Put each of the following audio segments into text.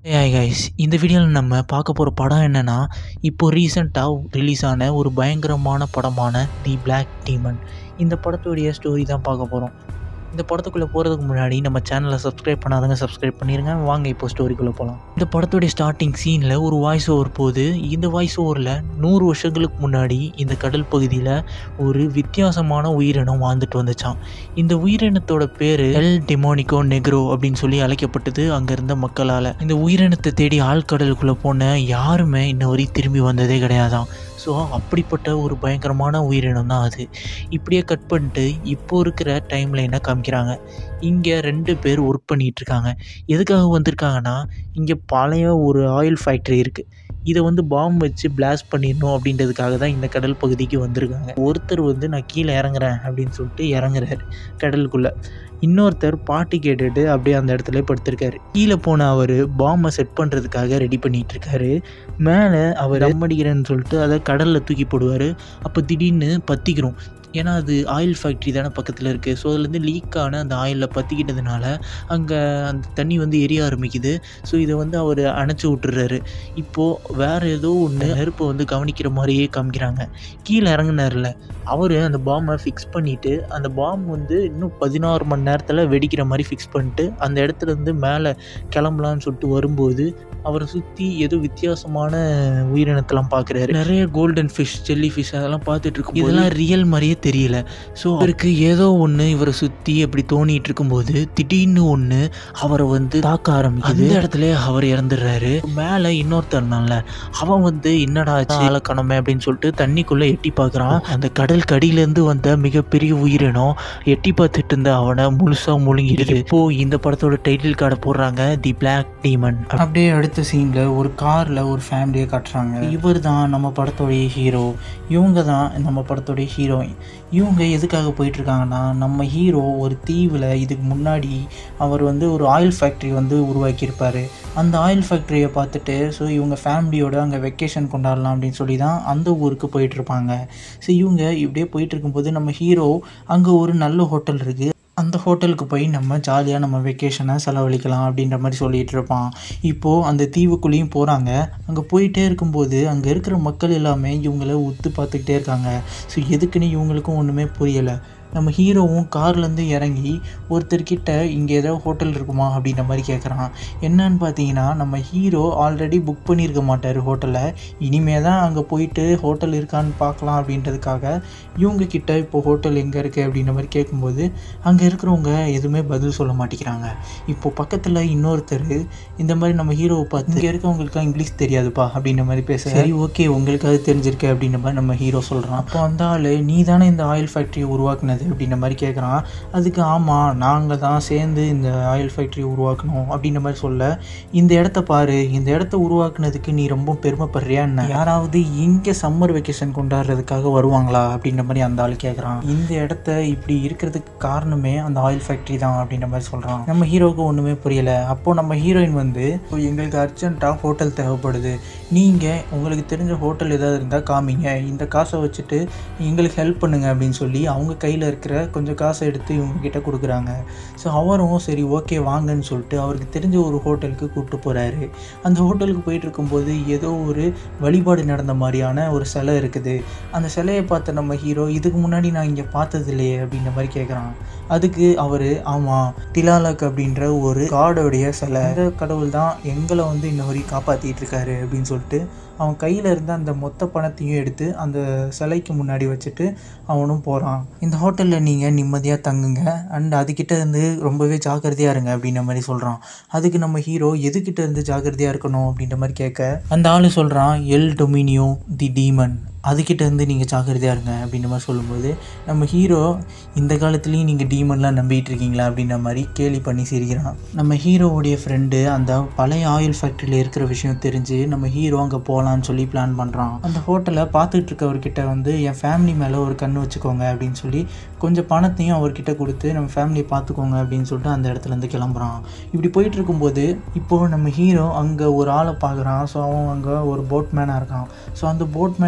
ஏய் கைஸ் இந்த வீடியோவில் நம்ம பார்க்க போகிற படம் என்னென்னா இப்போ ரீசெண்டாக ரிலீஸ் ஆன ஒரு பயங்கரமான படமான தி Black Demon இந்த படத்துடைய ஸ்டோரி தான் பார்க்க போகிறோம் இந்த படத்துக்குள்ளே போகிறதுக்கு முன்னாடி நம்ம சேனலை சப்ஸ்கிரைப் பண்ணாதவங்க சப்ஸ்கிரைப் பண்ணிடுங்க வாங்க இப்போ ஸ்டோரிக்குள்ளே போகலாம் இந்த படத்துடைய ஸ்டார்டிங் சீனில் ஒரு வாய்ஸ் ஓவர் போகுது இந்த வாய்ஸ் ஓவரில் நூறு வருஷங்களுக்கு முன்னாடி இந்த கடல் பகுதியில் ஒரு வித்தியாசமான உயிரினம் வாழ்ந்துட்டு வந்துச்சான் இந்த உயிரினத்தோட பேர் எல் டெமோனிகோ நெக்ரோ அப்படின்னு சொல்லி அழைக்கப்பட்டது அங்கே இருந்த மக்களால் இந்த உயிரினத்தை தேடி ஆழ்கடலுக்குள்ளே போன யாருமே இன்ன வரை திரும்பி வந்ததே கிடையாதாம் ஸோ அப்படிப்பட்ட ஒரு பயங்கரமான உயிரினம் தான் அது இப்படியே கட் பண்ணிட்டு இப்போ இருக்கிற டைம் லைனை காமிக்கிறாங்க இங்கே ரெண்டு பேர் ஒர்க் பண்ணிகிட்டு இருக்காங்க எதுக்காக வந்திருக்காங்கன்னா இங்கே பழைய ஒரு ஆயில் ஃபேக்ட்ரி இருக்குது இதை வந்து பாம்பு வச்சு பிளாஸ்ட் பண்ணிடணும் அப்படின்றதுக்காக தான் இந்த கடல் பகுதிக்கு வந்திருக்காங்க ஒருத்தர் வந்து நான் கீழே இறங்குறேன் அப்படின்னு சொல்லிட்டு இறங்குறாரு கடலுக்குள்ளே இன்னொருத்தர் பாட்டு கேட்டுட்டு அப்படியே அந்த இடத்துல படுத்திருக்காரு கீழே போன அவர் பாம்பை செட் பண்ணுறதுக்காக ரெடி பண்ணிட்டு இருக்காரு மேலே அவர் அம்மடிக்கிறேன்னு சொல்லிட்டு அதை கடலில் தூக்கி போடுவார் அப்போ திடீர்னு பற்றிக்கிறோம் ஏன்னா அது ஆயில் ஃபேக்ட்ரி தானே பக்கத்தில் இருக்குது ஸோ அதுலேருந்து லீக் ஆன அந்த ஆயிலில் பற்றிக்கிட்டதுனால அங்கே அந்த தண்ணி வந்து எரிய ஆரம்பிக்குது ஸோ இதை வந்து அவர் அணைச்சி விட்டுறாரு இப்போது வேறு ஏதோ ஒன்று நெருப்பை வந்து கவனிக்கிற மாதிரியே காமிக்கிறாங்க கீழே இறங்குனார்ல அவர் அந்த பாம்பை ஃபிக்ஸ் பண்ணிவிட்டு அந்த பாம்பு வந்து இன்னும் பதினாறு மணி நேரத்தில் வெடிக்கிற மாதிரி ஃபிக்ஸ் பண்ணிட்டு அந்த இடத்துல இருந்து மேலே கிளம்பலான்னு சொல்லிட்டு வரும்போது அவரை சுற்றி ஏதோ வித்தியாசமான உயிரினத்தெல்லாம் பார்க்குறாரு நிறைய கோல்டன் ஃபிஷ் ஜெல்லி ஃபிஷ் அதெல்லாம் பார்த்துட்டு இருக்கும் இதெல்லாம் ரியல் மாதிரியே தெரியல ஸோ அவருக்கு ஏதோ ஒன்று இவரை சுற்றி அப்படி தோணிட்டு இருக்கும்போது திடீர்னு ஒன்று அவரை வந்து தாக்க ஆரம்பிக்குது அந்த இடத்துல அவர் இறந்துடுறாரு மேலே இன்னொருத்தர்னால அவன் வந்து என்னடா ஆச்சு ஆளை காணோமே அப்படின்னு சொல்லிட்டு தண்ணிக்குள்ளே எட்டி பார்க்குறான் அந்த கடல் கடியிலேருந்து வந்த மிகப்பெரிய உயிரினம் எட்டி பார்த்துட்டு இருந்த அவனை முழுசாக முழுங்கிடுது இப்போ இந்த படத்தோட டைட்டில் கார்டை போடுறாங்க தி பிளாக் டீமன் அப்படியே அடுத்த சீனில் ஒரு காரில் ஒரு ஃபேமிலியை காட்டுறாங்க இவர் தான் நம்ம படத்தோடைய ஹீரோ இவங்க தான் நம்ம படத்தோடைய ஹீரோயின் இவங்க எதுக்காக போயிட்டுருக்காங்கன்னா நம்ம ஹீரோ ஒரு தீவில் இதுக்கு முன்னாடி அவர் வந்து ஒரு ஆயில் ஃபேக்ட்ரி வந்து உருவாக்கியிருப்பார் அந்த ஆயில் ஃபேக்ட்ரியை பார்த்துட்டு ஸோ இவங்க ஃபேமிலியோட அங்கே வெக்கேஷன் கொண்டாடலாம் அப்படின்னு சொல்லி தான் அந்த ஊருக்கு போயிட்டுருப்பாங்க ஸோ இவங்க இப்படியே போயிட்டு இருக்கும்போது நம்ம ஹீரோ அங்கே ஒரு நல்ல ஹோட்டல் இருக்குது அந்த ஹோட்டலுக்கு போய் நம்ம ஜாலியாக நம்ம வெக்கேஷனை செலவழிக்கலாம் அப்படின்ற மாதிரி சொல்லிகிட்டு இருப்பான் இப்போது அந்த தீவுக்குள்ளேயும் போகிறாங்க அங்கே போயிட்டே இருக்கும்போது அங்கே இருக்கிற மக்கள் எல்லாமே இவங்கள உத்து பார்த்துக்கிட்டே இருக்காங்க ஸோ எதுக்குன்னு இவங்களுக்கும் ஒன்றுமே புரியலை நம்ம ஹீரோவும் கார்லேருந்து இறங்கி ஒருத்தர்கிட்ட இங்கே ஏதோ ஹோட்டல் இருக்குமா அப்படின்ற மாதிரி கேட்குறான் என்னன்னு பார்த்தீங்கன்னா நம்ம ஹீரோ ஆல்ரெடி புக் பண்ணியிருக்க மாட்டார் ஹோட்டலை இனிமே தான் அங்கே போயிட்டு ஹோட்டல் இருக்கான்னு பார்க்கலாம் அப்படின்றதுக்காக இவங்க கிட்ட இப்போ ஹோட்டல் எங்கே இருக்குது அப்படின்ற மாதிரி கேட்கும்போது அங்கே இருக்கிறவங்க எதுவுமே பதில் சொல்ல மாட்டேங்கிறாங்க இப்போ பக்கத்தில் இன்னொருத்தர் இந்த மாதிரி நம்ம ஹீரோவை பார்த்து இங்கே இருக்கவங்களுக்கு இங்கிலீஷ் தெரியாதுப்பா அப்படின்ற மாதிரி பேச சரி ஓகே உங்களுக்கு அது தெரிஞ்சிருக்கு அப்படின்ற மாதிரி நம்ம ஹீரோ சொல்கிறான் அப்போ அந்த ஆள் நீ தானே இந்த ஆயில் ஃபேக்ட்ரியை உருவாக்குனது அப்படின்ற மாதிரி கேட்குறான் அதுக்கு ஆமாம் நாங்கள் தான் சேர்ந்து இந்த ஆயில் ஃபேக்ட்ரி உருவாக்கணும் அப்படின்ற மாதிரி சொல்ல இந்த இடத்த பாரு இந்த இடத்த உருவாக்குனதுக்கு நீ ரொம்ப பெருமைப்படுறியா என்ன யாராவது இங்கே சம்மர் வெக்கேஷன் கொண்டாடுறதுக்காக வருவாங்களா அப்படின்ற மாதிரி அந்த ஆள் கேட்குறான் இந்த இடத்த இப்படி இருக்கிறதுக்கு காரணமே அந்த ஆயில் ஃபேக்ட்ரி தான் அப்படின்ற மாதிரி சொல்கிறான் நம்ம ஹீரோவுக்கு ஒன்றுமே புரியலை அப்போது நம்ம ஹீரோயின் வந்து "இப்போ எங்களுக்கு அர்ஜென்ட்டாக ஹோட்டல் தேவைப்படுது நீங்கள் உங்களுக்கு தெரிஞ்ச ஹோட்டல் ஏதாவது இருந்தால் காமிங்க இந்த காசை வச்சுட்டு எங்களுக்கு ஹெல்ப் பண்ணுங்க அப்படின்னு சொல்லி அவங்க கையில் இருக்கிற கொஞ்சம் காசை எடுத்து இவங்க கிட்ட கொடுக்குறாங்க ஸோ அவரும் சரி ஓகே வாங்கன்னு சொல்லிட்டு அவருக்கு தெரிஞ்ச ஒரு ஹோட்டலுக்கு கூப்பிட்டு போகிறாரு அந்த ஹோட்டலுக்கு போயிட்டு இருக்கும்போது ஏதோ ஒரு வழிபாடு நடந்த மாதிரியான ஒரு சிலை இருக்குது அந்த சிலையை பார்த்த நம்ம ஹீரோ இதுக்கு முன்னாடி நான் இங்கே பார்த்தது இல்லையே அப்படின்ற மாதிரி கேட்குறான் அதுக்கு அவர் ஆமாம் திலாலக் அப்படின்ற ஒரு காடோடைய சிலை அந்த கடவுள் தான் எங்களை வந்து இன்ன வரைக்கும் காப்பாற்றிட்டு இருக்காரு அப்படின்னு சொல்லிட்டு அவன் கையில் இருந்த அந்த மொத்த பணத்தையும் எடுத்து அந்த சிலைக்கு முன்னாடி வச்சுட்டு அவனும் போகிறான் இந்த ஹோட்டலில் நீங்கள் நிம்மதியாக தங்குங்க அண்ட் அதுக்கிட்ட இருந்து ரொம்பவே ஜாக்கிரதையாக இருங்க அப்படின்ற மாதிரி சொல்கிறான் அதுக்கு நம்ம ஹீரோ எதுக்கிட்ட இருந்து ஜாக்கிரதையாக இருக்கணும் அப்படின்ற மாதிரி கேட்க அந்த ஆள் சொல்கிறான் எல் டொமினியோ தி டீமன் அதுக்கிட்ட இருந்து நீங்கள் ஜாக்கிரதையாக இருங்க அப்படின்ற மாதிரி சொல்லும்போது நம்ம ஹீரோ இந்த காலத்துலேயும் நீங்கள் டீமன்லாம் நம்பிட்டு இருக்கீங்களா அப்படின்ற மாதிரி கேலி பண்ணி சிரிக்கிறான் நம்ம ஹீரோவுடைய ஃப்ரெண்டு அந்த பழைய ஆயில் ஃபேக்ட்ரியில் இருக்கிற விஷயம் தெரிஞ்சு நம்ம ஹீரோ அங்கே போகலான்னு சொல்லி பிளான் பண்ணுறான் அந்த ஹோட்டலை பார்த்துட்டு இருக்கவர்கிட்ட வந்து என் ஃபேமிலி மேலே ஒரு கண் வச்சுக்கோங்க அப்படின்னு சொல்லி கொஞ்சம் பணத்தையும் அவர்கிட்ட கொடுத்து நம்ம ஃபேமிலியை பார்த்துக்கோங்க அப்படின்னு சொல்லிட்டு அந்த இடத்துலேருந்து கிளம்புறான் இப்படி போயிட்டு இருக்கும்போது இப்போது நம்ம ஹீரோ அங்கே ஒரு ஆளை பார்க்குறான் ஸோ அவன் அங்கே ஒரு போட்மேனாக இருக்கான் ஸோ அந்த போட்மேன் கிட்ட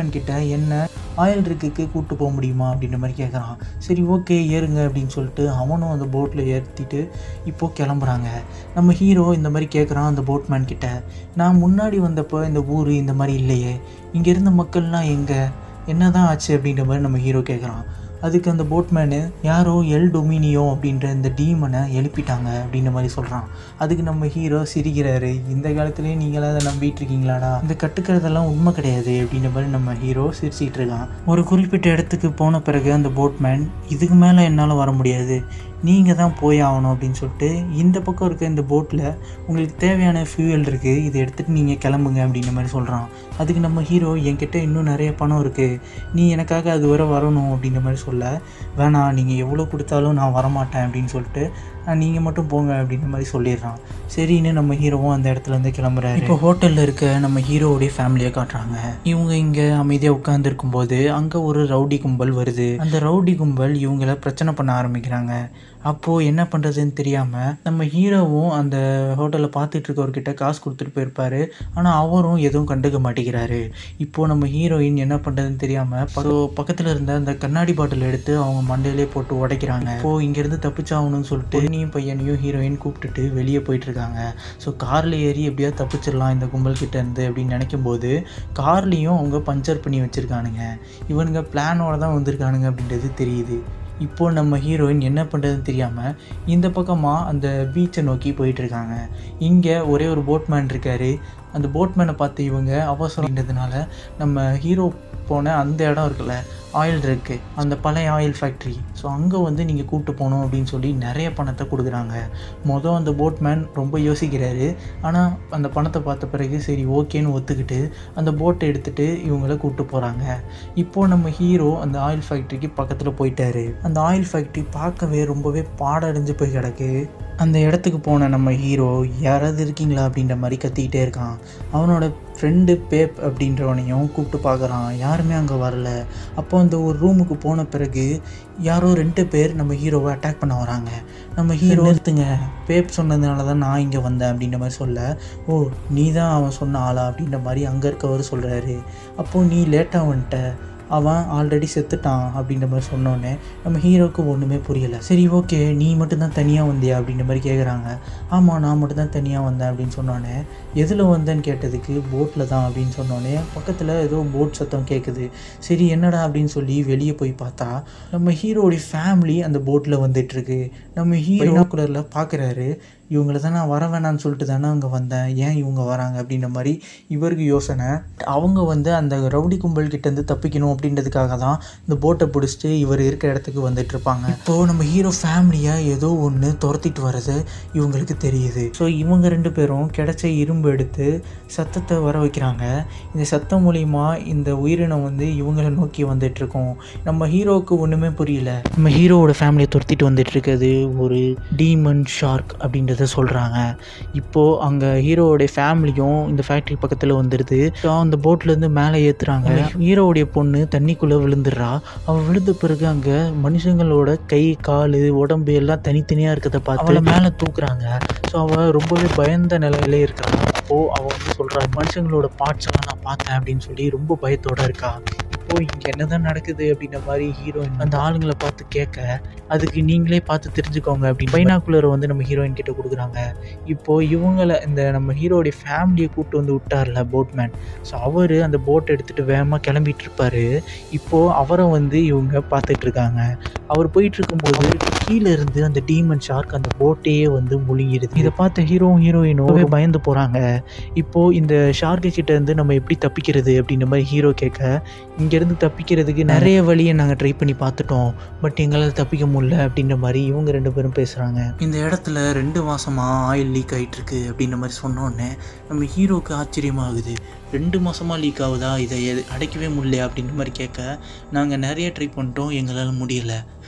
என்ன ஆயில் ரிக்குக்கு கூப்பிட்டு போக முடியுமா அப்படின்ற மாதிரி கேட்குறான் சரி ஓகே ஏறுங்க அப்படின்னு சொல்லிட்டு அவனும் அந்த போட்டில் ஏற்றிட்டு இப்போது கிளம்புறாங்க நம்ம ஹீரோ இந்த மாதிரி கேட்குறான் அந்த போட்மேன் கிட்ட நான் முன்னாடி வந்தப்போ இந்த ஊர் இந்த மாதிரி இல்லையே இங்கே இருந்த மக்கள்லாம் எங்கே என்ன தான் ஆச்சு அப்படின்ற மாதிரி நம்ம ஹீரோ கேட்குறான் அதுக்கு அந்த போட்மேனு யாரோ எல் டொமினியோ அப்படின்ற இந்த டீமனை எழுப்பிட்டாங்க அப்படின்ற மாதிரி சொல்கிறான் அதுக்கு நம்ம ஹீரோ சிரிக்கிறாரு இந்த காலத்துலேயே நீங்களாம் அதை நம்பிட்டு இருக்கீங்களாடா இந்த கட்டுக்கிறதெல்லாம் உண்மை கிடையாது அப்படின்ற மாதிரி நம்ம ஹீரோ சிரிச்சிட்டு இருக்கான் ஒரு குறிப்பிட்ட இடத்துக்கு போன பிறகு அந்த போட்மேன் இதுக்கு மேலே என்னால் வர முடியாது நீங்கள் தான் போய் ஆகணும் அப்படின்னு சொல்லிட்டு இந்த பக்கம் இருக்க இந்த போட்டில் உங்களுக்கு தேவையான ஃபியூயல் இருக்குது இதை எடுத்துகிட்டு நீங்கள் கிளம்புங்க அப்படின்ற மாதிரி சொல்கிறான் அதுக்கு நம்ம ஹீரோ என்கிட்ட இன்னும் நிறைய பணம் இருக்குது நீ எனக்காக அது வரை வரணும் அப்படின்ற மாதிரி சொல்ல வேணாம் நீங்கள் எவ்வளோ கொடுத்தாலும் நான் வரமாட்டேன் அப்படின்னு சொல்லிட்டு நீங்கள் மட்டும் போங்க அப்படின்ற மாதிரி சொல்லிடுறான் சரின்னு நம்ம ஹீரோவும் அந்த இடத்துல இருந்து கிளம்புறாரு இப்போ ஹோட்டலில் இருக்க நம்ம ஹீரோவுடைய ஃபேமிலியை காட்டுறாங்க இவங்க இங்கே அமைதியாக உட்காந்துருக்கும் போது அங்கே ஒரு ரவுடி கும்பல் வருது அந்த ரவுடி கும்பல் இவங்கள பிரச்சனை பண்ண ஆரம்பிக்கிறாங்க அப்போது என்ன பண்ணுறதுன்னு தெரியாமல் நம்ம ஹீரோவும் அந்த ஹோட்டலில் பார்த்துட்டு இருக்கவர்கிட்ட காசு கொடுத்துட்டு போயிருப்பாரு ஆனால் அவரும் எதுவும் கண்டுக்க மாட்டேங்கிறாரு இப்போது நம்ம ஹீரோயின் என்ன பண்ணுறதுன்னு தெரியாமல் ஸோ பக்கத்தில் இருந்த அந்த கண்ணாடி பாட்டில் எடுத்து அவங்க மண்டையிலே போட்டு உடைக்கிறாங்க இப்போது இங்கேருந்து தப்பிச்சாகணும்னு சொல்லிட்டு பொண்ணையும் பையனையும் ஹீரோயின் கூப்பிட்டுட்டு வெளியே போயிட்டு இருக்காங்க ஸோ காரில் ஏறி எப்படியாவது தப்பிச்சிடலாம் இந்த கும்பல் கிட்ட இருந்து அப்படின்னு நினைக்கும் போது கார்லேயும் அவங்க பஞ்சர் பண்ணி வச்சுருக்கானுங்க இவனுங்க பிளானோட தான் வந்திருக்கானுங்க அப்படின்றது தெரியுது இப்போ நம்ம ஹீரோயின் என்ன பண்ணுறதுன்னு தெரியாமல் இந்த பக்கமாக அந்த பீச்சை நோக்கி போயிட்டு இருக்காங்க இங்கே ஒரே ஒரு போட்மேன் இருக்காரு அந்த போட்மேனை பார்த்து இவங்க அவசரம்ன்றதுனால நம்ம ஹீரோ போன அந்த இடம் இருக்குல்ல ஆயில் இருக்கு அந்த பழைய ஆயில் ஃபேக்ட்ரி ஸோ அங்கே வந்து நீங்கள் கூப்பிட்டு போகணும் அப்படின்னு சொல்லி நிறைய பணத்தை கொடுக்குறாங்க மொதல் அந்த போட்மேன் ரொம்ப யோசிக்கிறாரு ஆனால் அந்த பணத்தை பார்த்த பிறகு சரி ஓகேன்னு ஒத்துக்கிட்டு அந்த போட்டை எடுத்துகிட்டு இவங்கள கூப்பிட்டு போகிறாங்க இப்போது நம்ம ஹீரோ அந்த ஆயில் ஃபேக்ட்ரிக்கு பக்கத்தில் போயிட்டாரு அந்த ஆயில் ஃபேக்ட்ரி பார்க்கவே ரொம்பவே பாடடைஞ்சு போய் கிடக்கு அந்த இடத்துக்கு போன நம்ம ஹீரோ யாராவது இருக்கீங்களா அப்படின்ற மாதிரி கத்திக்கிட்டே இருக்கான் அவனோட ஃப்ரெண்டு பேப் அப்படின்றவனையும் கூப்பிட்டு பார்க்குறான் யாருமே அங்கே வரல அப்போ அந்த ஒரு ரூமுக்கு போன பிறகு யாரோ ரெண்டு பேர் நம்ம ஹீரோவை அட்டாக் பண்ண வராங்க நம்ம ஹீரோ நிறுத்துங்க பேப் சொன்னதுனால தான் நான் இங்கே வந்தேன் அப்படின்ற மாதிரி சொல்ல ஓ நீ தான் அவன் சொன்ன ஆளா அப்படின்ற மாதிரி அங்கே இருக்கவர் சொல்கிறாரு அப்போது நீ லேட்டாக வந்துட்ட அவன் ஆல்ரெடி செத்துட்டான் அப்படின்ற மாதிரி சொன்னோன்னே நம்ம ஹீரோவுக்கு ஒன்றுமே புரியலை சரி ஓகே நீ மட்டும்தான் தனியாக வந்தியா அப்படின்ற மாதிரி கேட்குறாங்க ஆமாம் நான் மட்டும்தான் தனியாக வந்தேன் அப்படின்னு சொன்னோன்னே எதில் வந்தேன்னு கேட்டதுக்கு போட்டில் தான் அப்படின்னு சொன்னோன்னே பக்கத்தில் ஏதோ போட் சத்தம் கேட்குது சரி என்னடா அப்படின்னு சொல்லி வெளியே போய் பார்த்தா நம்ம ஹீரோடைய ஃபேமிலி அந்த போட்டில் வந்துட்டுருக்கு நம்ம ஹீரோ குலரில் பார்க்குறாரு இவங்கள தான் நான் வர வேணாம்னு சொல்லிட்டு தானே அங்கே வந்தேன் ஏன் இவங்க வராங்க அப்படின்ற மாதிரி இவருக்கு யோசனை அவங்க வந்து அந்த ரவுடி கும்பல் கிட்டேருந்து தப்பிக்கணும் அப்படின்றதுக்காக தான் இந்த போட்டை பிடிச்சிட்டு இவர் இருக்க இடத்துக்கு வந்துட்டு இருப்பாங்க இப்போது நம்ம ஹீரோ ஃபேமிலியாக ஏதோ ஒன்று துரத்திட்டு வர்றது இவங்களுக்கு தெரியுது ஸோ இவங்க ரெண்டு பேரும் கிடைச்ச இரும்பு எடுத்து சத்தத்தை வர வைக்கிறாங்க இந்த சத்தம் மூலிமா இந்த உயிரினம் வந்து இவங்களை நோக்கி வந்துட்டு இருக்கோம் நம்ம ஹீரோவுக்கு ஒன்றுமே புரியல நம்ம ஹீரோவோட ஃபேமிலியை துரத்திட்டு வந்துட்டு இருக்கிறது ஒரு டீமன் ஷார்க் அப்படின்றத சொல்கிறாங்க இப்போது அங்கே ஹீரோவோடைய ஃபேமிலியும் இந்த ஃபேக்ட்ரி பக்கத்தில் வந்துடுது ஸோ அந்த போட்லேருந்து மேலே ஏற்றுறாங்க ஹீரோவுடைய பொண்ணு தண்ணிக்குள்ளே விழுந்துடுறா அவள் விழுந்த பிறகு அங்கே மனுஷங்களோட கை கால் உடம்பு எல்லாம் தனித்தனியாக இருக்கிறத பார்த்து அவளை மேலே தூக்குறாங்க ஸோ அவள் ரொம்பவே பயந்த நிலையிலே இருக்கிறான் அப்போது அவள் வந்து சொல்கிறா மனுஷங்களோட பார்ட்ஸ் எல்லாம் நான் பார்த்தேன் அப்படின்னு சொல்லி ரொம்ப பயத்தோட இருக்கா இப்போ இங்கே என்னதான் நடக்குது அப்படின்ற மாதிரி ஹீரோயின் அந்த ஆளுங்களை பார்த்து கேட்க அதுக்கு நீங்களே பார்த்து தெரிஞ்சுக்கோங்க அப்படின்னு பைனாக்குலரை வந்து நம்ம ஹீரோயின் கிட்ட கொடுக்குறாங்க இப்போ இவங்கள இந்த நம்ம ஹீரோடைய ஃபேமிலியை கூப்பிட்டு வந்து விட்டார்ல போட்மேன் ஸோ அவர் அந்த போட் எடுத்துகிட்டு வேகமாக கிளம்பிட்டு இருப்பாரு இப்போது அவரை வந்து இவங்க பார்த்துட்டு இருக்காங்க அவர் போயிட்டு இருக்கும்போது கீழே இருந்து அந்த டீமன் ஷார்க் அந்த போட்டையே வந்து முழுங்கிடுது இதை பார்த்த ஹீரோவும் ஹீரோயினும் பயந்து போகிறாங்க இப்போது இந்த ஷார்க்கு கிட்ட இருந்து நம்ம எப்படி தப்பிக்கிறது அப்படின்ற மாதிரி ஹீரோ கேட்க இங்கேருந்து தப்பிக்கிறதுக்கு நிறைய வழியை நாங்கள் ட்ரை பண்ணி பார்த்துட்டோம் பட் எங்களால் தப்பிக்க முடியல அப்படின்ற மாதிரி இவங்க ரெண்டு பேரும் பேசுகிறாங்க இந்த இடத்துல ரெண்டு மாதமாக ஆயில் லீக் ஆகிட்டு இருக்கு அப்படின்ற மாதிரி சொன்னோடனே நம்ம ஹீரோக்கு ஆச்சரியமாகுது ரெண்டு மாதமாக லீக் ஆகுதா இதை எது- அடைக்கவே முடியல அப்படின்ற மாதிரி கேட்க நாங்கள் நிறைய ட்ரை பண்ணிட்டோம் எங்களால் முடியல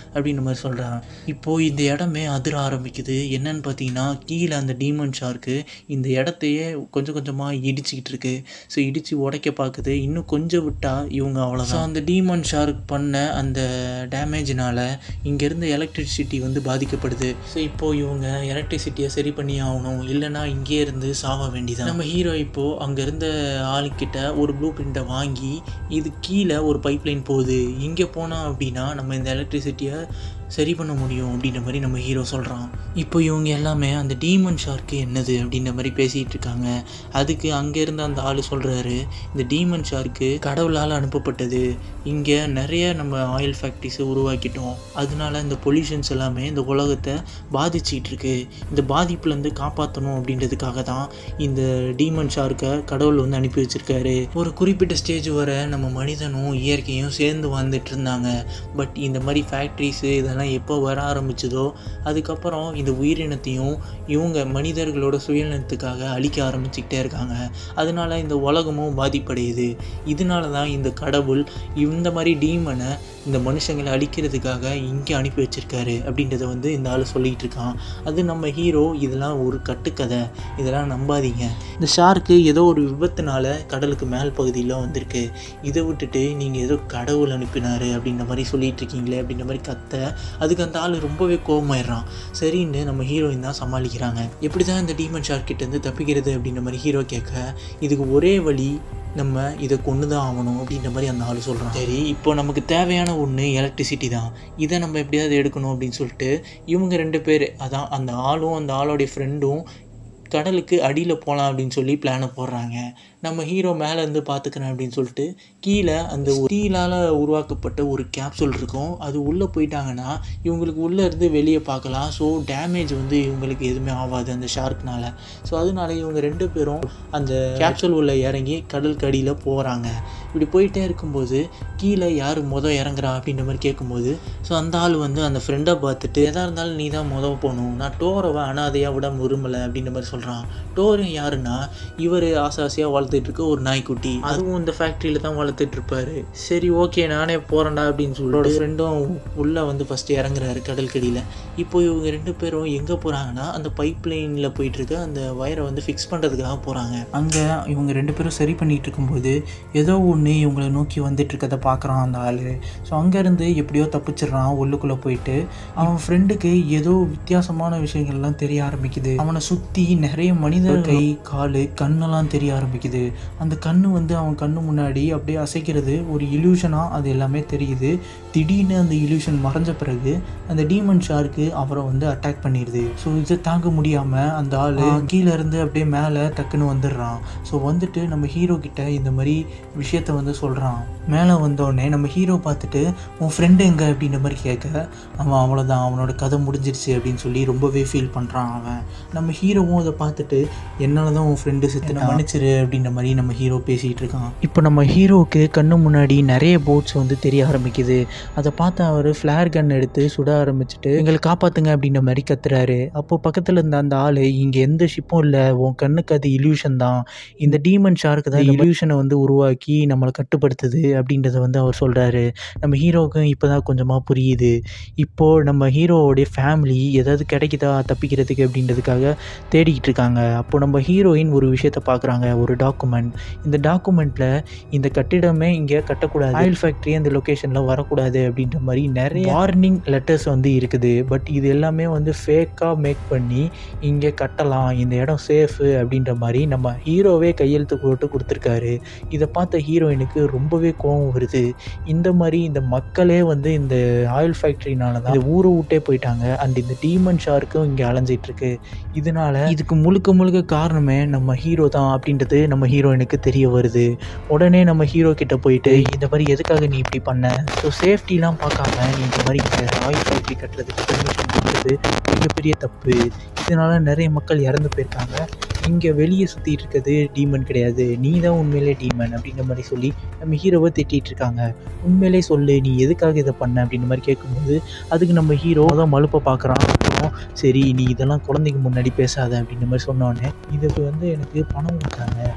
அப்படின்ற மாதிரி சொல்கிறான் இப்போது இந்த இடமே அதிர ஆரம்பிக்குது என்னன்னு பார்த்தீங்கன்னா கீழே அந்த டீமன் ஷார்க்கு இந்த இடத்தையே கொஞ்சம் கொஞ்சமாக இடிச்சிக்கிட்டு இருக்கு ஸோ இடித்து உடைக்க பார்க்குது இன்னும் கொஞ்சம் விட்டால் இவங்க அவ்வளோதான் ஸோ அந்த டீமன் ஷார்க் பண்ண அந்த டேமேஜினால் இங்கேருந்து எலக்ட்ரிசிட்டி வந்து பாதிக்கப்படுது ஸோ இப்போது இவங்க எலக்ட்ரிசிட்டியை சரி பண்ணி ஆகணும் இல்லைன்னா இங்கேயே இருந்து சாக வேண்டியதான் நம்ம ஹீரோ இப்போது அங்கே இருந்த ஆளுக்கிட்ட ஒரு ப்ளூ பிரிண்ட்டை வாங்கி இது கீழே ஒரு பைப்லைன் போகுது இங்கே போனால் அப்படின்னா நம்ம இந்த எலக்ட்ரிசிட்டியை சரி பண்ண முடியும் அப்படின்ற மாதிரி நம்ம ஹீரோ சொல்கிறான் இப்போ இவங்க எல்லாமே அந்த டீமன் ஷார்க்கு என்னது அப்படின்ற மாதிரி பேசிகிட்டு இருக்காங்க அதுக்கு அங்கே இருந்த அந்த ஆள் சொல்கிறாரு இந்த டீமன் ஷார்க்கு கடவுளால் அனுப்பப்பட்டது இங்கே நிறைய நம்ம ஆயில் ஃபேக்ட்ரிஸை உருவாக்கிட்டோம் அதனால இந்த பொல்யூஷன்ஸ் எல்லாமே இந்த உலகத்தை பாதிச்சிட்டு இருக்கு இந்த பாதிப்புலேருந்து காப்பாற்றணும் அப்படின்றதுக்காக தான் இந்த டீமன் ஷார்க்கை கடவுள் வந்து அனுப்பி வச்சிருக்காரு ஒரு குறிப்பிட்ட ஸ்டேஜ் வரை நம்ம மனிதனும் இயற்கையும் சேர்ந்து வாழ்ந்துட்டு இருந்தாங்க பட் இந்த மாதிரி ஃபேக்ட்ரிஸு இதெல்லாம் எப்போ வர ஆரம்பிச்சதோ அதுக்கப்புறம் இந்த உயிரினத்தையும் இவங்க மனிதர்களோட சுயநலத்துக்காக அழிக்க ஆரம்பிச்சுக்கிட்டே இருக்காங்க அதனால இந்த உலகமும் பாதிப்படையுது இதனால தான் இந்த கடவுள் இந்த மாதிரி டீமனை இந்த மனுஷங்களை அழிக்கிறதுக்காக இங்கே அனுப்பி வச்சிருக்காரு அப்படின்றத வந்து இந்த ஆள் சொல்லிகிட்டு இருக்கான் அது நம்ம ஹீரோ இதெல்லாம் ஒரு கட்டுக்கதை இதெல்லாம் நம்பாதீங்க இந்த ஷார்க்கு ஏதோ ஒரு விபத்துனால கடலுக்கு மேல் பகுதியில் வந்திருக்கு இதை விட்டுட்டு நீங்கள் ஏதோ கடவுள் அனுப்பினாரு அப்படின்ற மாதிரி சொல்லிட்டு இருக்கீங்களே அப்படின்ற மாதிரி கத்த அதுக்கு அந்த ஆள் ரொம்பவே கோவமாயிடுறான் சரின்னு நம்ம ஹீரோயின் தான் சமாளிக்கிறாங்க எப்படி தான் இந்த டீமன் ஷார்க் கிட்டேருந்து தப்பிக்கிறது அப்படின்ற மாதிரி ஹீரோ கேட்க இதுக்கு ஒரே வழி நம்ம இதை கொண்டு தான் ஆகணும் அப்படின்ற மாதிரி அந்த ஆள் சொல்கிறான் சரி இப்போ நமக்கு தேவையான ஒன்று எலக்ட்ரிசிட்டி தான் இதை நம்ம எப்படியாவது எடுக்கணும் அப்படின்னு சொல்லிட்டு இவங்க ரெண்டு பேர் அதான் அந்த ஆளும் அந்த ஆளோடைய ஃப்ரெண்டும் கடலுக்கு அடியில் போகலாம் அப்படின்னு சொல்லி பிளானை போடுறாங்க நம்ம ஹீரோ மேலேருந்து பார்த்துக்கிறேன் அப்படின்னு சொல்லிட்டு கீழே அந்த ஸ்டீலால் உருவாக்கப்பட்ட ஒரு கேப்சூல் இருக்கும் அது உள்ளே போயிட்டாங்கன்னா இவங்களுக்கு உள்ளே இருந்து வெளியே பார்க்கலாம் ஸோ டேமேஜ் வந்து இவங்களுக்கு எதுவுமே ஆகாது அந்த ஷார்க்னால ஸோ அதனால இவங்க ரெண்டு பேரும் அந்த கேப்சூல் உள்ள இறங்கி கடலுக்கு அடியில் போகிறாங்க இப்படி போயிட்டே இருக்கும்போது கீழே யார் மொதல் இறங்குறா அப்படின்ற மாதிரி கேட்கும்போது ஸோ அந்த ஆள் வந்து அந்த ஃப்ரெண்டை பார்த்துட்டு எதாக இருந்தாலும் நீ தான் மொதல் போகணும் நான் டோரவை அனாதையாக விட விரும்பலை அப்படின்ற மாதிரி சொல்கிறான் டோரும் யாருன்னா இவர் ஆசை ஆசையாக வளர்த்துட்டு இருக்க ஒரு நாய்க்குட்டி அதுவும் இந்த ஃபேக்ட்ரியில் தான் வளர்த்துட்டு இருப்பாரு சரி ஓகே நானே போகிறேன்டா அப்படின்னு சொல்லிட்டு ஃப்ரெண்டும் உள்ளே வந்து ஃபஸ்ட்டு இறங்குறாரு கடற்கடியில் இப்போ இவங்க ரெண்டு பேரும் எங்கே போகிறாங்கன்னா அந்த பைப் லைனில் போயிட்டுருக்க அந்த வயரை வந்து ஃபிக்ஸ் பண்ணுறதுக்காக போகிறாங்க அங்கே இவங்க ரெண்டு பேரும் சரி பண்ணிட்டு இருக்கும்போது ஏதோ ஒன்று இவங்களை நோக்கி வந்துட்டு இருக்கதை பார்க்குறான் அந்த ஆள் ஸோ அங்கேருந்து எப்படியோ தப்பிச்சிடுறான் உள்ளுக்குள்ளே போயிட்டு அவன் ஃப்ரெண்டுக்கு ஏதோ வித்தியாசமான விஷயங்கள்லாம் தெரிய ஆரம்பிக்குது அவனை சுற்றி நிறைய மனிதர் கை கால் கண்ணெல்லாம் தெரிய ஆரம்பிக்குது அந்த கண்ணு வந்து அவன் கண்ணு முன்னாடி அப்படியே அசைக்கிறது ஒரு இல்யூஷனாக அது எல்லாமே தெரியுது திடீர்னு அந்த இல்யூஷன் மறைஞ்ச பிறகு அந்த டீமன் ஷார்க்கு அவரை வந்து அட்டாக் பண்ணிடுது ஸோ இதை தாங்க முடியாமல் அந்த ஆள் கீழே இருந்து அப்படியே மேலே டக்குன்னு வந்துடுறான் ஸோ வந்துட்டு நம்ம ஹீரோ கிட்ட இந்த மாதிரி விஷயத்த வந்து சொல்கிறான் மேலே வந்தோடனே நம்ம ஹீரோ பார்த்துட்டு உன் ஃப்ரெண்டு எங்கே அப்படின்ற மாதிரி கேட்க அவன் அவ்வளோதான் அவனோட கதை முடிஞ்சிருச்சு அப்படின்னு சொல்லி ரொம்பவே ஃபீல் பண்ணுறான் அவன் நம்ம ஹீரோவும் அதை பார்த்துட்டு என்னால் தான் உன் ஃப்ரெண்டு செத்து மன்னிச்சிரு அப்படின்ற மாதிரி நம்ம ஹீரோ பேசிகிட்டு இருக்கான் இப்போ நம்ம ஹீரோவுக்கு கண்ணு முன்னாடி நிறைய போட்ஸ் வந்து தெரிய ஆரம்பிக்குது அதை பார்த்து அவர் ஃப்ளேர் கன் எடுத்து சுட ஆரம்பிச்சுட்டு எங்களை காப்பாற்றுங்க அப்படின்ற மாதிரி கத்துறாரு அப்போ பக்கத்தில் இருந்த அந்த ஆள் இங்கே எந்த ஷிப்பும் இல்லை உன் கண்ணுக்கு அது இல்யூஷன் தான் இந்த டீமன் ஷார்க்கு தான் இல்யூஷனை வந்து உருவாக்கி நம்மளை கட்டுப்படுத்துது அப்படின்றத வந்து அவர் சொல்கிறாரு நம்ம ஹீரோவுக்கும் இப்போ தான் கொஞ்சமாக புரியுது இப்போது நம்ம ஹீரோவோடைய ஃபேமிலி ஏதாவது கிடைக்குதா தப்பிக்கிறதுக்கு அப்படின்றதுக்காக தேடிக்கிட்டு இருக்காங்க அப்போ நம்ம ஹீரோயின் ஒரு விஷயத்தை பார்க்குறாங்க ஒரு டாக்குமெண்ட் இந்த டாக்குமெண்ட்டில் இந்த கட்டிடமே இங்கே கட்டக்கூடாது ஆயில் ஃபேக்ட்ரி அந்த லொக்கேஷனில் வரக்கூடாது அப்படின்ற மாதிரி நிறைய வார்னிங் லெட்டர்ஸ் வந்து இருக்குது பட் இது எல்லாமே வந்து ஃபேக்காக மேக் பண்ணி இங்கே கட்டலாம் இந்த இடம் சேஃபு அப்படின்ற மாதிரி நம்ம ஹீரோவே கையெழுத்து போட்டு கொடுத்துருக்காரு இதை பார்த்த ஹீரோயினுக்கு ரொம்பவே கோவம் வருது இந்த மாதிரி இந்த மக்களே வந்து இந்த ஆயில் ஃபேக்ட்ரினால தான் இந்த ஊரை விட்டே போயிட்டாங்க அண்ட் இந்த டீமன் ஷார்க்கும் இங்கே அலைஞ்சிட்டு இருக்கு இதனால இதுக்கு முழுக்க முழுக்க காரணமே நம்ம ஹீரோ தான் அப்படின்றது நம்ம ஹீரோயினுக்கு தெரிய வருது உடனே நம்ம ஹீரோ கிட்ட போயிட்டு இந்த மாதிரி எதுக்காக நீ இப்படி பண்ண ஸோ சேஃப்டிலாம் பார்க்காம நீ இந்த மாதிரி இந்த ஆயில் ஃபேக்ட்ரி கட்டுறதுக்கு பெர்மிஷன் கொடுத்தது மிகப்பெரிய தப்பு இதனால நிறைய மக்கள் இறந்து போயிருக்காங்க இங்கே வெளியே சுற்றிட்டு இருக்கிறது டீமன் கிடையாது நீ தான் உண்மையிலே டீமன் அப்படின்ற மாதிரி சொல்லி நம்ம ஹீரோவை திட்டிகிட்டு இருக்காங்க உண்மையிலே சொல்லு நீ எதுக்காக இதை பண்ண அப்படின்ற மாதிரி கேட்கும்போது அதுக்கு நம்ம ஹீரோ தான் மலுப்பை பார்க்குறான் அப்புறம் சரி நீ இதெல்லாம் குழந்தைங்க முன்னாடி பேசாத அப்படின்ற மாதிரி சொன்னோடனே இதுக்கு வந்து எனக்கு பணம் கொடுத்தாங்க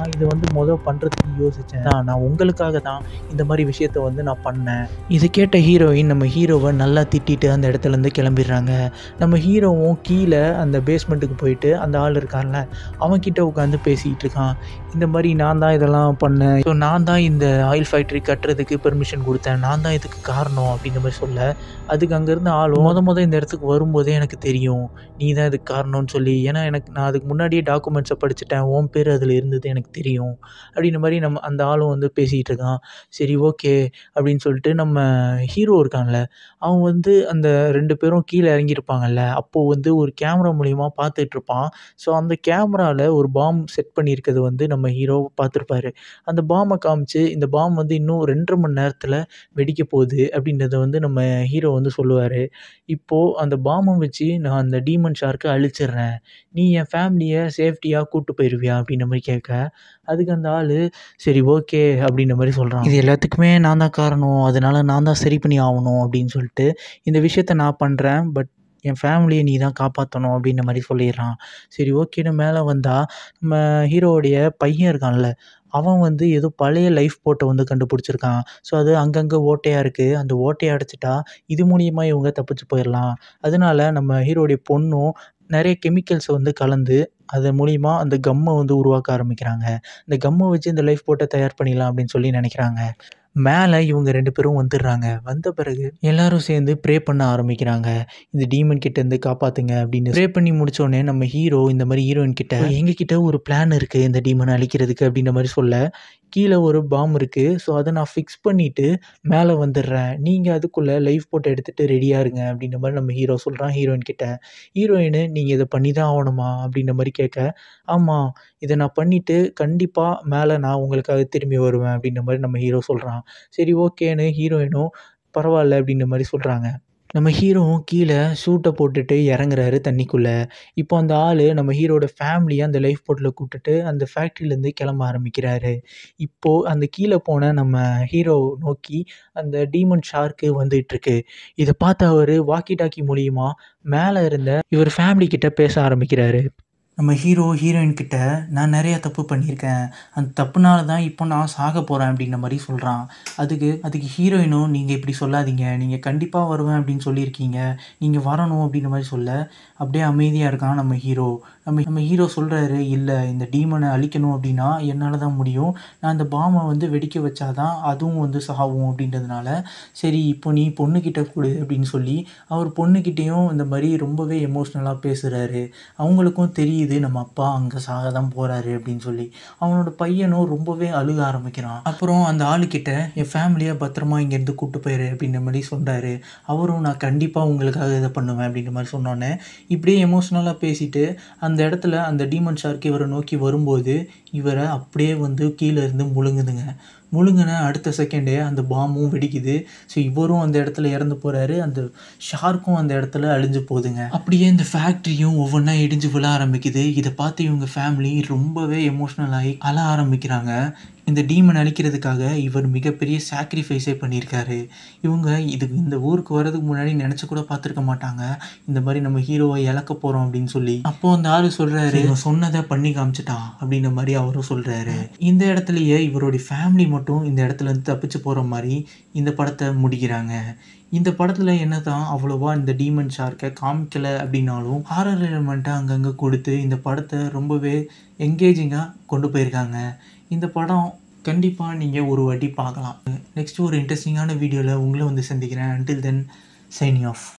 நான் இதை வந்து மொதல் பண்ணுறதுக்கு யோசித்தேன் நான் நான் உங்களுக்காக தான் இந்த மாதிரி விஷயத்த வந்து நான் பண்ணேன் இதை கேட்ட ஹீரோயின் நம்ம ஹீரோவை நல்லா திட்டிட்டு அந்த இடத்துலேருந்து கிளம்பிடுறாங்க நம்ம ஹீரோவும் கீழே அந்த பேஸ்மெண்ட்டுக்கு போயிட்டு அந்த ஆள் இருக்கான்ல அவன் கிட்ட உட்காந்து பேசிக்கிட்டு இருக்கான் இந்த மாதிரி நான் தான் இதெல்லாம் பண்ணேன் ஸோ நான் தான் இந்த ஆயில் ஃபேக்ட்ரி கட்டுறதுக்கு பெர்மிஷன் கொடுத்தேன் நான் தான் இதுக்கு காரணம் அப்படின்ற மாதிரி சொல்ல அதுக்கு அங்கேருந்து ஆளும் முத முத இந்த இடத்துக்கு வரும்போதே எனக்கு தெரியும் நீ தான் இதுக்கு காரணம்னு சொல்லி ஏன்னா எனக்கு நான் அதுக்கு முன்னாடியே டாக்குமெண்ட்ஸை படிச்சுட்டேன் உன் பேர் அதில் இருந்தது எனக்கு தெரியும் அப்படின்ற மாதிரி நம்ம அந்த ஆளும் வந்து பேசிகிட்டு இருக்கான் சரி ஓகே அப்படின்னு சொல்லிட்டு நம்ம ஹீரோ இருக்கான்ல அவன் வந்து அந்த ரெண்டு பேரும் கீழே இறங்கியிருப்பாங்கல்ல அப்போது வந்து ஒரு கேமரா மூலிமா பார்த்துட்டு இருப்பான் ஸோ அந்த கேமராவில் ஒரு பாம் செட் பண்ணியிருக்கிறது வந்து நம்ம ஹீரோ பார்த்துருப்பாரு அந்த பாமை காமிச்சு இந்த பாம் வந்து இன்னும் ரெண்டரை மணி நேரத்தில் வெடிக்க போகுது அப்படின்றத வந்து நம்ம ஹீரோ வந்து சொல்லுவார் இப்போது அந்த பாமை வச்சு நான் அந்த டீமன் ஷார்க்கை அழிச்சிடுறேன் நீ என் ஃபேமிலியை சேஃப்டியாக கூட்டு போயிடுவியா அப்படின்ற மாதிரி கேட்க அதுக்கு அந்த ஆள் சரி ஓகே அப்படின்ற மாதிரி சொல்கிறான் இது எல்லாத்துக்குமே நான் தான் காரணம் அதனால நான் தான் சரி பண்ணி ஆகணும் அப்படின்னு சொல்லிட்டு இந்த விஷயத்த நான் பண்ணுறேன் பட் என் ஃபேமிலியை நீ தான் காப்பாற்றணும் அப்படின்ற மாதிரி சொல்லிடுறான் சரி ஓகேன்னு மேலே வந்தால் நம்ம ஹீரோவுடைய பையன் இருக்கான்ல அவன் வந்து ஏதோ பழைய லைஃப் போட்டை வந்து கண்டுபிடிச்சிருக்கான் ஸோ அது அங்கங்கே ஓட்டையாக இருக்குது அந்த ஓட்டையை அடைச்சிட்டா இது மூலியமாக இவங்க தப்பிச்சு போயிடலாம் அதனால நம்ம ஹீரோடைய பொண்ணும் நிறைய கெமிக்கல்ஸை வந்து கலந்து அது மூலிமா அந்த கம்மை வந்து உருவாக்க ஆரம்பிக்கிறாங்க இந்த கம்மை வச்சு இந்த லைஃப் போட்டை தயார் பண்ணிடலாம் அப்படின்னு சொல்லி நினைக்கிறாங்க மேலே இவங்க ரெண்டு பேரும் வந்துடுறாங்க வந்த பிறகு எல்லாரும் சேர்ந்து ப்ரே பண்ண ஆரம்பிக்கிறாங்க இந்த டீமன் கிட்டேருந்து காப்பாற்றுங்க அப்படின்னு ப்ரே பண்ணி முடிச்சோடனே நம்ம ஹீரோ இந்த மாதிரி ஹீரோயின் கிட்ட எங்ககிட்ட ஒரு பிளான் இருக்குது இந்த டீமனை அழிக்கிறதுக்கு அப்படின்ற மாதிரி சொல்ல கீழே ஒரு பாம் இருக்குது ஸோ அதை நான் ஃபிக்ஸ் பண்ணிவிட்டு மேலே வந்துடுறேன் நீங்கள் அதுக்குள்ளே லைஃப் போட்டோ எடுத்துகிட்டு ரெடியாக இருங்க அப்படின்ற மாதிரி நம்ம ஹீரோ சொல்கிறான் ஹீரோயின் கிட்ட ஹீரோயின் நீங்கள் இதை பண்ணி தான் ஆகணுமா அப்படின்ற மாதிரி கேட்க ஆமாம் இதை நான் பண்ணிவிட்டு கண்டிப்பாக மேலே நான் உங்களுக்காக திரும்பி வருவேன் அப்படின்ற மாதிரி நம்ம ஹீரோ சொல்கிறான் சரி ஓகேன்னு ஹீரோயினும் பரவாயில்ல அப்படின்ற மாதிரி சொல்கிறாங்க நம்ம ஹீரோவும் கீழே ஷூட்டை போட்டுட்டு இறங்குறாரு தண்ணிக்குள்ளே இப்போ அந்த ஆள் நம்ம ஹீரோட ஃபேமிலியை அந்த லைஃப் போட்டில் கூப்பிட்டுட்டு அந்த ஃபேக்ட்ரியிலேருந்து கிளம்ப ஆரம்பிக்கிறாரு இப்போது அந்த கீழே போன நம்ம ஹீரோ நோக்கி அந்த டீமன் ஷார்க்கு வந்துகிட்ருக்கு இதை பார்த்து அவர் வாக்கி டாக்கி மூலியமா மேலே இருந்த இவர் ஃபேமிலி கிட்ட பேச ஆரம்பிக்கிறாரு நம்ம ஹீரோ ஹீரோயின் கிட்ட நான் நிறைய தப்பு பண்ணியிருக்கேன் அந்த தப்புனால தான் இப்போ நான் சாக போகிறேன் அப்படின்ற மாதிரி சொல்கிறான் அதுக்கு அதுக்கு ஹீரோயினும் நீங்கள் இப்படி சொல்லாதீங்க நீங்கள் கண்டிப்பாக வருவேன் அப்படின்னு சொல்லியிருக்கீங்க நீங்கள் வரணும் அப்படின்ற மாதிரி சொல்ல அப்படியே அமைதியாக இருக்கான் நம்ம ஹீரோ நம்ம நம்ம ஹீரோ சொல்கிறாரு இல்லை இந்த டீமனை அழிக்கணும் அப்படின்னா என்னால் தான் முடியும் நான் அந்த பாமை வந்து வெடிக்க வச்சாதான் அதுவும் வந்து சாகும் அப்படின்றதுனால சரி இப்போ நீ பொண்ணுக்கிட்ட கொடு அப்படின்னு சொல்லி அவர் பொண்ணுக்கிட்டேயும் இந்த மாதிரி ரொம்பவே எமோஷ்னலாக பேசுகிறாரு அவங்களுக்கும் தெரியுது நம்ம அப்பா அங்கே சாக தான் போகிறாரு அப்படின்னு சொல்லி அவனோட பையனும் ரொம்பவே அழுக ஆரம்பிக்கிறான் அப்புறம் அந்த ஆளுக்கிட்ட என் ஃபேமிலியை பத்திரமா இங்கேருந்து கூட்டு போயிரு அப்படின்ற மாதிரி சொல்கிறாரு அவரும் நான் கண்டிப்பாக உங்களுக்காக இதை பண்ணுவேன் அப்படின்ற மாதிரி சொன்னோன்னே இப்படியே எமோஷ்னலாக பேசிட்டு அந்த இடத்துல அந்த டீமன் ஷார்க் இவரை நோக்கி வரும்போது இவரை அப்படியே வந்து கீழே இருந்து முழுங்குதுங்க முழுங்கின அடுத்த செகண்டே அந்த பாம்பும் வெடிக்குது ஸோ இவரும் அந்த இடத்துல இறந்து போகிறாரு அந்த ஷார்க்கும் அந்த இடத்துல அழிஞ்சு போகுதுங்க அப்படியே இந்த ஃபேக்ட்ரியும் ஒவ்வொன்றா இடிஞ்சு விழ ஆரம்பிக்குது இதை பார்த்து இவங்க ஃபேமிலி ரொம்பவே எமோஷ்னல் ஆகி அழ ஆரம்பிக்கிறாங்க இந்த டீமன் அழிக்கிறதுக்காக இவர் மிகப்பெரிய சாக்ரிஃபைஸே பண்ணியிருக்காரு இவங்க இதுக்கு இந்த ஊருக்கு வர்றதுக்கு முன்னாடி நினச்சி கூட பார்த்துருக்க மாட்டாங்க இந்த மாதிரி நம்ம ஹீரோவை இழக்க போகிறோம் அப்படின்னு சொல்லி அப்போது அந்த ஆள் சொல்கிறாரு இவன் சொன்னதை பண்ணி காமிச்சிட்டான் அப்படின்ற மாதிரி அவரும் சொல்கிறாரு இந்த இடத்துலையே இவருடைய ஃபேமிலி மட்டும் இந்த இடத்துல இருந்து தப்பிச்சு போகிற மாதிரி இந்த படத்தை முடிக்கிறாங்க இந்த படத்தில் என்ன தான் அவ்வளோவா இந்த டீமன் ஷார்க்கை காமிக்கலை அப்படின்னாலும் ஹாரர் எலிமெண்ட்டை அங்கங்கே கொடுத்து இந்த படத்தை ரொம்பவே என்கேஜிங்காக கொண்டு போயிருக்காங்க இந்த படம் கண்டிப்பாக நீங்கள் ஒரு வாட்டி பார்க்கலாம் நெக்ஸ்ட் ஒரு இன்ட்ரெஸ்டிங்கான வீடியோவில் உங்களை வந்து சந்திக்கிறேன் அன்டில் தென் சைனிங் ஆஃப்